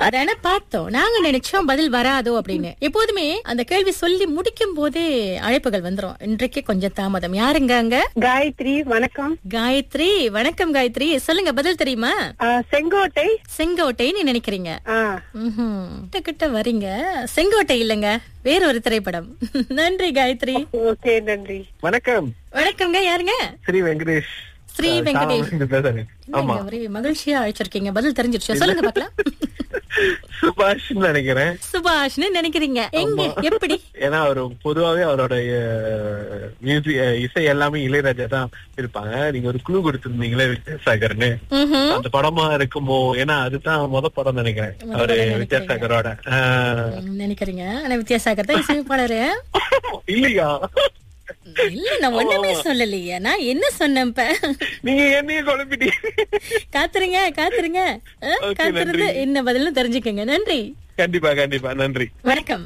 அதான பார்த்தோம் நாங்க நினைச்சோம் பதில் வராதோ அப்படின்னு எப்போதுமே அந்த கேள்வி சொல்லி முடிக்கும் போதே அழைப்புகள் வந்துரும் இன்றைக்கு கொஞ்சம் தாமதம் யாருங்க அங்க காயத்ரி வணக்கம் காயத்ரி வணக்கம் காயத்ரி சொல்லுங்க பதில் தெரியுமா ஆ, செங்கோட்டை செங்கோட்டைன்னு நினைக்கிறீங்க ஆ, ம்ஹும். கிட்ட கிட்ட வரீங்க செங்கோட்டை இல்லங்க வேற ஒரு திரைப்படம் நன்றி காயத்ரி ஓகே நன்றி வணக்கம் வணக்கங்க யாருங்க ஸ்ரீ வெங்கடேஷ் ஸ்ரீ அஹ், வெங்கடேஷ். சாமானிய பேசுறேன். ஆமா என்னங்க ஒரே மகிழ்ச்சியா அழைச்சிருக்கீங்க பதில் தெரிஞ்சிருச்சு சொல்லுங்க பாக்கலாம் சுபாஷ் நினைக்கிறேன் சுபாஷ்னு நினைக்கிறீங்க எங்க எப்படி ஏன்னா அவர் பொதுவாவே அவரோட மியூசிக் இசை எல்லாமே இளையராஜா தான் இருப்பாங்க நீங்க ஒரு குழு கொடுத்திருந்தீங்களே வித்யாசாகர்னு ம்ஹும். அந்த படமா இருக்குமோ ஏன்னா அதுதான் முத படம் நினைக்கிறேன் முத அவரு படம் நினைக்கிறீங்க. வித்யாசாகரோட அஹ், ம், நினைக்கிறீங்க ஆனா வித்யாசாகர் தான் இசையமைப்பாளரு இல்லையா இல்ல நான் ஒண்ணுமே சொல்லலையே நான் என்ன சொன்னேன் இப்ப நீங்க என்னைய குழப்பிட்டீங்க காத்துருங்க காத்துருங்க அஹ், Okay, காத்திருந்து நன்றி. என்ன பதில்னு தெரிஞ்சுக்கங்க நன்றி கண்டிப்பா கண்டிப்பா நன்றி வணக்கம்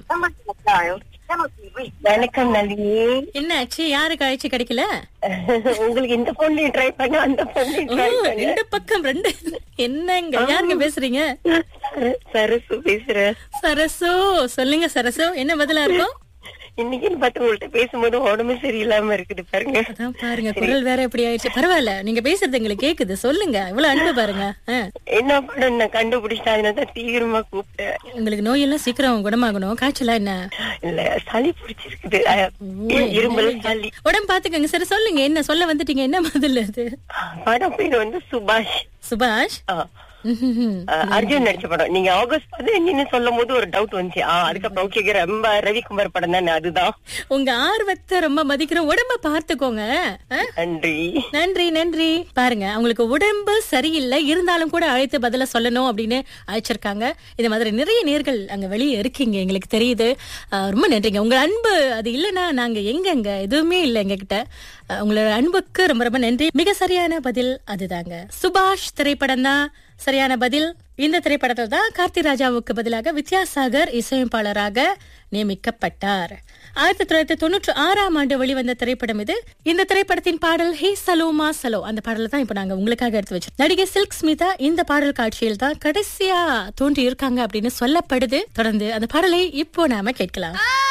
வணக்கம் நளினி என்ன ஆச்சு யாருக்கு அழைச்சு கிடைக்கல உங்களுக்கு இந்த போன்லயும் ட்ரை பண்ண அந்த போன்லயும் ஓ, ட்ரை பண்ண ரெண்டு பக்கம் ரெண்டு என்னங்க யாருங்க பேசுறீங்க சரசு பேசுறேன் சரசு சொல்லுங்க சரசு என்ன பதிலா இருக்கும் இன்னைக்குன்னு பார்த்து உங்கள்ட்ட பேசும்போது உடம்பு சரியில்லாம இருக்குது பாருங்க அதான் பாருங்க குரல் வேற எப்படி ஆயிடுச்சு பரவாயில்ல நீங்க பேசுறது எங்களுக்கு கேக்குது சொல்லுங்க இவ்வளவு அன்பு பாருங்க ஆ. என்ன படம் நான் கண்டுபிடிச்சேன் அதனால தான் தீவிரமா கூப்பிட்டேன் உங்களுக்கு நோயெல்லாம் சீக்கிரம் குணமாகணும் காய்ச்சலா என்ன இல்ல சளி பிடிச்சிருக்குது அஹ், இருமல் சளி உடம்பு பாத்துக்கங்க சரி சொல்லுங்க என்ன சொல்ல வந்துட்டீங்க என்ன பதில் அது படம் பேர் வந்து சுபாஷ் சுபாஷ் ஆ. ம்ஹும். அஹ், அர்ஜுன் நடிச்ச படம் நீங்க ஆகஸ்ட் பார்த்து நீங்க சொல்லும் போது ஒரு டவுட் வந்துச்சு ஆ, அதுக்கப்புறம் ஓகே ரொம்ப ரவிக்குமார் படம் தானே அதுதான் உங்க ஆர்வத்தை ரொம்ப மதிக்கிறோம் உடம்ப பார்த்துக்கோங்க ஆ? நன்றி நன்றி நன்றி பாருங்க அவங்களுக்கு உடம்பு சரியில்லை இருந்தாலும் கூட அழைத்து பதில சொல்லணும் அப்படின்னு அழைச்சிருக்காங்க இந்த மாதிரி நிறைய நேர்கள் அங்க வெளியே இருக்கீங்க எங்களுக்கு தெரியுது ஆஹ் ரொம்ப நன்றிங்க உங்க அன்பு அது இல்லைன்னா நாங்க எங்கங்க எதுவுமே இல்லை எங்க கிட்ட ஆஹ் உங்களோட அன்புக்கு ரொம்ப ரொம்ப நன்றி மிக சரியான பதில் அதுதாங்க சுபாஷ் திரைப்படம் தான் சரியான பதில் இந்த திரைப்படத்தில் தான் கார்த்தி ராஜாவுக்கு பதிலாக வித்யாசாகர் இசையமைப்பாளராக நியமிக்கப்பட்டார் ஆயிரத்தி தொள்ளாயிரத்தி தொண்ணூற்றி ஆறாம் ஆண்டு வெளிவந்த திரைப்படம் இது இந்த திரைப்படத்தின் பாடல் ஹே சலோமா சலோ அந்த பாடலை தான் இப்ப நாங்க உங்களுக்காக எடுத்து வச்சோம் நடிகை சில்க் ஸ்மிதா இந்த பாடல் காட்சியில் தான் கடைசியா தோன்றி இருக்காங்க அப்படின்னு சொல்லப்படுது தொடர்ந்து அந்த பாடலை இப்போ நாம கேட்கலாம்